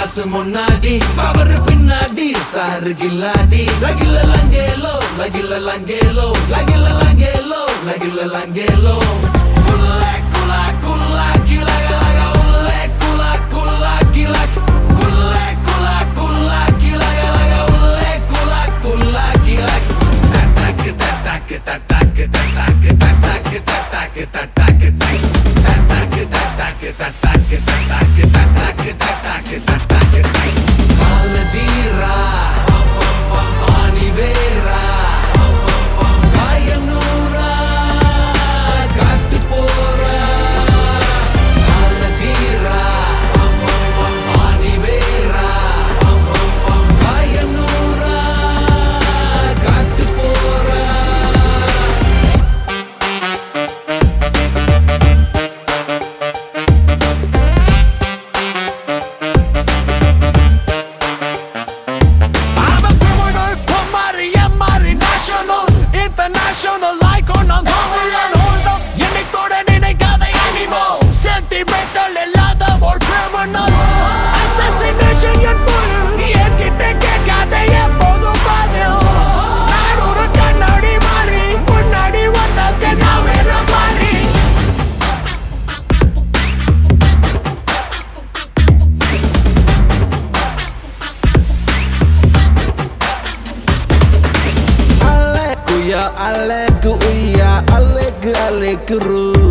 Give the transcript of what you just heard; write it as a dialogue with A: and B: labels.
A: காசு முன்னாடி பவர் பின்னாடி சாரு கில்லாடி லகில லங்கேலோ லகில லங்கேலோ லகில லங்கேலோ லகில லங்கேலோ குல்லா குலா குல்லா கிலா லகா உல்லே குலா குல்லா கிலா குல்லா குலா குல்லா கிலா லகா உல்லே குலா குல்லா கிலா தட்டாக்கு தட்டாக்கு தட்டாக்கு தட்டாக்கு தட்டாக்கு தட்டாக்கு தட்டாக்கு தட்டாக்கு தட்டாக்கு தட்டாக்கு தட்டாக்கு தட்டாக்கு தட்டாக்கு தட்டாக்கு காலதீரா ஆணிவேரா காயனூரா காட்டு போறா காலதீரா ஆணிவேரா காயனூரா காட்டு போறா
B: I'm a criminal, Kumari, Yamari, national, international, icon, on தமிழன் hold up, என்னைக்கோட நினைக்காத animal, sentimental இல்லாத ஒரு criminal, assassination என் தொழில், நீ என்கிட்ட கேட்காத எப்போதும் பதில். நான் ஒரு கண்ணாடி மாதிரி, முன்னாடி வந்தாக்க நான் வேற மாதிரி.
C: Aleku ya aleku iya aleku aleku ru